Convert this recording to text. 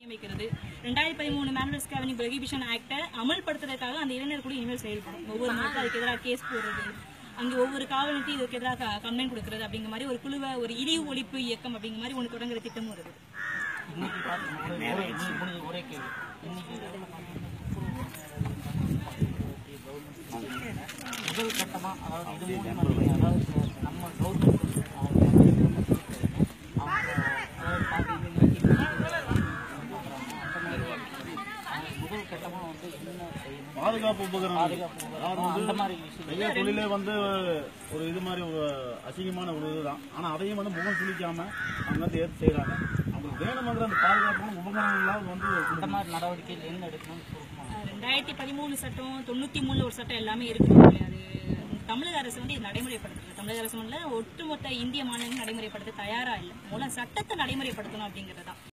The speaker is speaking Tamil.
வைக்கிறது ரெண்டாயிரத்தி பதிமூணு மேனுவல் ஸ்கேவனிங் ப்ரொஹிபிஷன் ஆக்டை அமல்படுத்துறதுக்காக அந்த இளைஞர் கூட இனிமேல் செயல்படும் ஒவ்வொரு நாளுக்கும் அதுக்கு எதிராக கேஸ் போடுறது அங்கே ஒவ்வொரு காவல் நிலையத்தையும் இதுக்கு எதிராக கம்ப்ளைண்ட் கொடுக்கறது அப்படிங்கிற மாதிரி ஒரு குழுவை ஒரு இழிவு ஒழிப்பு இயக்கம் அப்படிங்கிற மாதிரி ஒன்று தொடங்குற திட்டமும் இருக்குது இன்னைக்கு பார்த்தீங்கன்னா ஒரே இன்னைக்கு முடிஞ்ச ஒரே கேள்வி இன்னைக்கு முதல் கட்டமா அதாவது இது மூலியமா நீங்க அதாவது நம்ம கவர்மெண்ட் அவங்க அதாவது பார்த்து முதல் கட்டமா வந்து என்ன செய்யணும் பாதுகாப்பு உபகரணம் பாதுகாப்பு அதாவது அந்த வந்து மாதிரி விஷயம் செய்ய தொழிலே வந்து ஒரு இது மாதிரி ஒரு அசிங்கமான ஒரு இதுதான் ஆனா அதையும் வந்து முகம் சுளிக்காம அவங்க வந்து ஏற்று செய்யறாங்க அவங்களுக்கு வேணுங்கிற அந்த பாதுகாப்பான உபகரணங்களாவது வந்து இந்த மாதிரி நடவடிக்கைகள் என்ன எடுக்கணும்னு சுருக்கமா அஹ் ரெண்டாயிரத்தி பதிமூணு சட்டம் தொண்ணூத்தி மூணுல ஒரு சட்டம் எல்லாமே இருக்கு அது தமிழக அரசு வந்து இது நடைமுறைப்படுத்தல தமிழக அரசு மட்டும் இல்ல, ஒட்டுமொத்த இந்திய மாநிலங்களும் நடைமுறைப்படுத்த தயாரா இல்லை மூலம் சட்டத்தை நடைமுறைப்படுத்தணும் அப்படிங்கிறது தான்